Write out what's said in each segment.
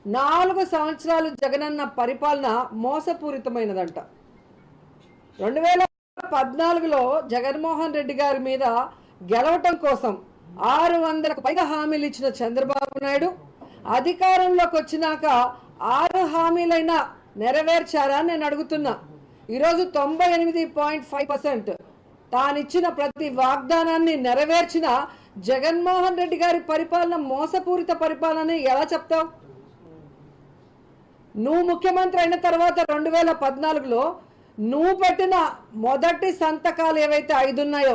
నాలుగు సంవత్సరాలు జగనన్న పరిపాలన మోసపూరితమైనదంట రెండు వేల పద్నాలుగులో జగన్మోహన్ రెడ్డి గారి మీద గెలవటం కోసం ఆరు వందలకు పైగా హామీలు ఇచ్చిన చంద్రబాబు నాయుడు అధికారంలోకి వచ్చినాక ఆరు హామీలైనా నెరవేర్చారా అని నేను అడుగుతున్నా ఈరోజు తొంభై ఎనిమిది పాయింట్ ఫైవ్ పర్సెంట్ తానిచ్చిన ప్రతి వాగ్దానాన్ని నెరవేర్చిన జగన్మోహన్ రెడ్డి గారి పరిపాలన మోసపూరిత పరిపాలన అని ఎలా చెప్తావు నువ్వు ముఖ్యమంత్రి అయిన తర్వాత రెండు వేల పద్నాలుగులో నువ్వు పెట్టిన మొదటి సంతకాలు ఏవైతే ఐదు ఉన్నాయో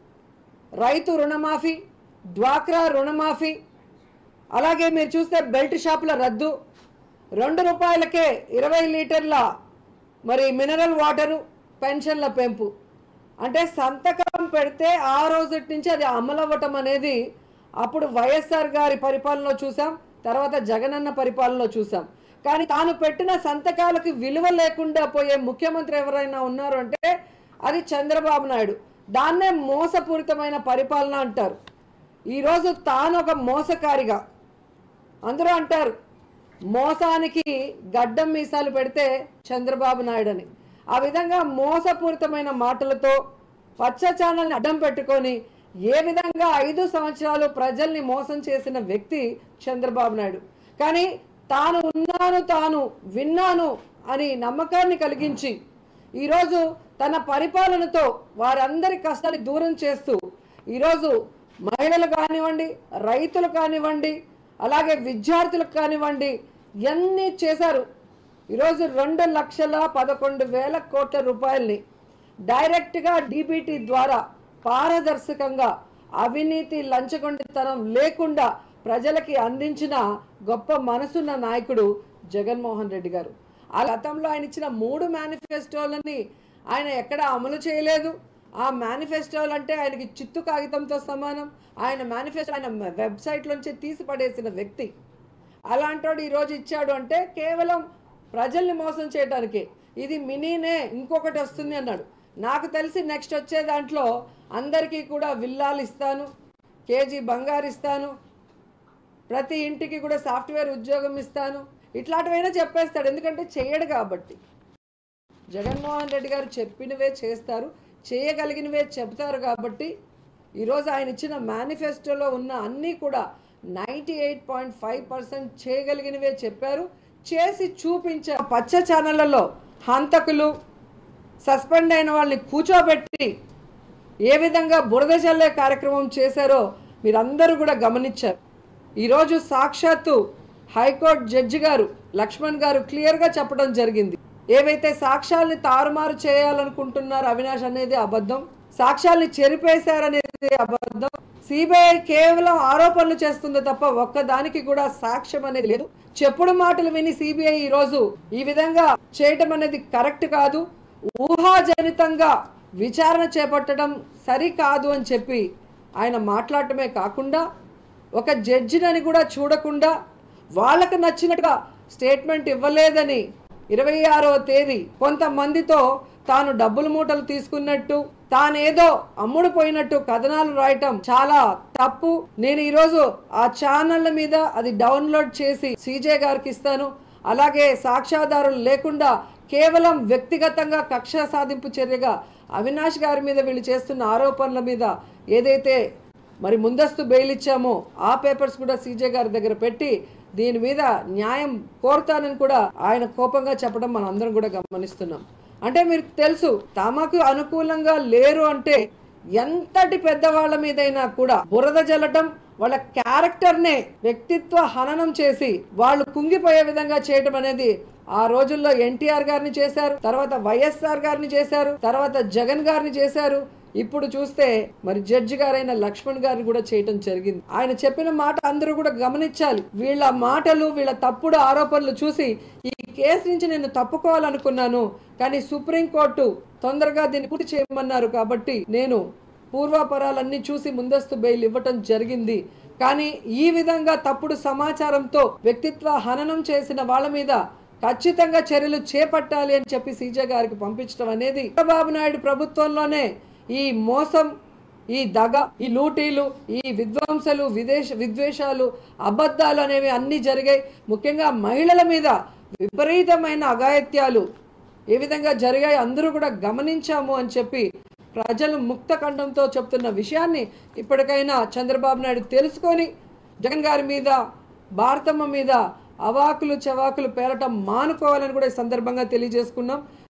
రైతు రుణమాఫీ డ్వాక్రా రుణమాఫీ అలాగే మీరు చూస్తే బెల్ట్ షాపుల రద్దు రెండు రూపాయలకే ఇరవై లీటర్ల మరి మినరల్ వాటరు పెన్షన్ల పెంపు అంటే సంతకం పెడితే ఆ రోజు నుంచి అది అమలవ్వటం అనేది అప్పుడు వైఎస్ఆర్ గారి పరిపాలనలో చూసాం తర్వాత జగనన్న పరిపాలనలో చూసాం కానీ తాను పెట్టిన సంతకాలకు విలువ లేకుండా పోయే ముఖ్యమంత్రి ఎవరైనా ఉన్నారు అంటే అది చంద్రబాబు నాయుడు దాన్నే మోసపూరితమైన పరిపాలన అంటారు ఈరోజు తాను ఒక మోసకారిగా అందరూ అంటారు మోసానికి గడ్డం మీసాలు పెడితే చంద్రబాబు నాయుడు అని ఆ విధంగా మోసపూరితమైన మాటలతో పచ్చ ఛానల్ని అడ్డం పెట్టుకొని ఏ విధంగా ఐదు సంవత్సరాలు ప్రజల్ని మోసం చేసిన వ్యక్తి చంద్రబాబు నాయుడు కానీ తాను ఉన్నాను తాను విన్నాను అని నమ్మకాన్ని కలిగించి ఈరోజు తన పరిపాలనతో వారందరి కష్టాన్ని దూరం చేస్తూ ఈరోజు మహిళలు కానివ్వండి రైతులు కానివ్వండి అలాగే విద్యార్థులకు కానివ్వండి ఎన్ని చేశారు ఈరోజు రెండు లక్షల పదకొండు వేల కోట్ల రూపాయల్ని డైరెక్ట్గా డీబీటీ ద్వారా పారదర్శకంగా అవినీతి లంచగొండితనం లేకుండా ప్రజలకి అందించిన గొప్ప మనసున్న నాయకుడు జగన్మోహన్ రెడ్డి గారు ఆ గతంలో ఆయన ఇచ్చిన మూడు మేనిఫెస్టోలని ఆయన ఎక్కడ అమలు చేయలేదు ఆ మేనిఫెస్టోలు అంటే ఆయనకి చిత్తు కాగితంతో సమానం ఆయన మేనిఫెస్టో ఆయన వెబ్సైట్లోంచి తీసి పడేసిన వ్యక్తి అలాంటోడు ఈరోజు ఇచ్చాడు అంటే కేవలం ప్రజల్ని మోసం చేయడానికే ఇది మినీనే ఇంకొకటి వస్తుంది అన్నాడు నాకు తెలిసి నెక్స్ట్ వచ్చే దాంట్లో అందరికీ కూడా విల్లాలు ఇస్తాను కేజీ బంగారు ఇస్తాను ప్రతి ఇంటికి కూడా సాఫ్ట్వేర్ ఉద్యోగం ఇస్తాను ఇట్లాంటివైనా చెప్పేస్తాడు ఎందుకంటే చేయడు కాబట్టి జగన్మోహన్ రెడ్డి గారు చెప్పినవే చేస్తారు చేయగలిగినవే చెప్తారు కాబట్టి ఈరోజు ఆయన ఇచ్చిన మేనిఫెస్టోలో ఉన్న అన్నీ కూడా ninety eight point five percent చేయగలిగినవే చెప్పారు చేసి చూపించారు పచ్చ ఛానళ్లలో హంతకులు సస్పెండ్ అయిన వాళ్ళని కూర్చోబెట్టి ఏ విధంగా బురద చల్లే కార్యక్రమం చేశారో మీరందరూ కూడా గమనించారు ఈరోజు సాక్షాత్తు హైకోర్టు జడ్జి గారు లక్ష్మణ్ గారు క్లియర్గా చెప్పడం జరిగింది ఏవైతే సాక్ష్యాల్ని తారుమారు చేయాలనుకుంటున్నారు అవినాష్ అనేది అబద్ధం సాక్ష్యాల్ని చెరిపేశారనేది అబద్ధం సిబిఐ కేవలం ఆరోపణలు చేస్తుంది తప్ప ఒక్కదానికి కూడా సాక్ష్యం అనేది లేదు చెప్పుడు మాటలు విని సిబిఐ ఈరోజు ఈ విధంగా చేయటం అనేది కరెక్ట్ కాదు ఊహాజనితంగా విచారణ చేపట్టడం సరికాదు అని చెప్పి ఆయన మాట్లాడటమే కాకుండా ఒక జడ్జినని కూడా చూడకుండా వాళ్ళకు నచ్చినట్టుగా స్టేట్మెంట్ ఇవ్వలేదని ఇరవై ఆరవ తేదీ కొంతమందితో తాను డబ్బులు మూటలు తీసుకున్నట్టు తానేదో అమ్ముడు పోయినట్టు కథనాలు రాయటం చాలా తప్పు నేను ఈరోజు ఆ ఛానళ్ళ మీద అది డౌన్లోడ్ చేసి సీజే గారికి ఇస్తాను అలాగే సాక్ష్యాధారులు లేకుండా కేవలం వ్యక్తిగతంగా కక్ష సాధింపు చర్యగా అవినాష్ గారి మీద వీళ్ళు చేస్తున్న ఆరోపణల మీద ఏదైతే మరి ముందస్తు బెయిల్ ఇచ్చామో ఆ పేపర్స్ కూడా సీజే గారి దగ్గర పెట్టి దీని మీద న్యాయం కోరుతానని కూడా ఆయన కోపంగా చెప్పడం మనం అందరం కూడా గమనిస్తున్నాం అంటే మీరు తెలుసు తమకు అనుకూలంగా లేరు అంటే ఎంతటి పెద్దవాళ్ళ మీదైనా కూడా బురద జల్లటం వాళ్ళ క్యారెక్టర్నే వ్యక్తిత్వ హననం చేసి వాళ్ళు కుంగిపోయే విధంగా చేయటం అనేది ఆ రోజుల్లో ఎన్టీఆర్ గారిని చేశారు తర్వాత వైఎస్ఆర్ గారిని చేశారు తర్వాత జగన్ గారిని చేశారు ఇప్పుడు చూస్తే మరి జడ్జి గారైన లక్ష్మణ్ గారిని కూడా చేయటం జరిగింది ఆయన చెప్పిన మాట అందరూ కూడా గమనించాలి వీళ్ళ మాటలు వీళ్ళ తప్పుడు ఆరోపణలు చూసి ఈ కేసు నుంచి నేను తప్పుకోవాలనుకున్నాను కానీ సుప్రీంకోర్టు తొందరగా దీన్ని పూర్తి చేయమన్నారు కాబట్టి నేను పూర్వాపరాలన్నీ చూసి ముందస్తు బెయిల్ ఇవ్వటం జరిగింది కానీ ఈ విధంగా తప్పుడు సమాచారంతో వ్యక్తిత్వ హననం చేసిన వాళ్ళ మీద ఖచ్చితంగా చర్యలు చేపట్టాలి అని చెప్పి సీజే గారికి పంపించడం అనేది చంద్రబాబు నాయుడు ప్రభుత్వంలోనే ఈ మోసం ఈ దగ ఈ లూటీలు ఈ విధ్వంసలు విదేశ విద్వేషాలు అబద్ధాలు అనేవి అన్నీ జరిగాయి ముఖ్యంగా మహిళల మీద విపరీతమైన అఘాయిత్యాలు ఏ విధంగా జరిగాయి అందరూ కూడా గమనించాము అని చెప్పి ప్రజలు ముక్త కంఠంతో చెప్తున్న విషయాన్ని ఇప్పటికైనా చంద్రబాబు నాయుడు తెలుసుకొని జగన్ గారి మీద భారతమ్మ మీద అవాకులు చవాకులు పేరటం మానుకోవాలని కూడా ఈ సందర్భంగా తెలియజేసుకున్నాం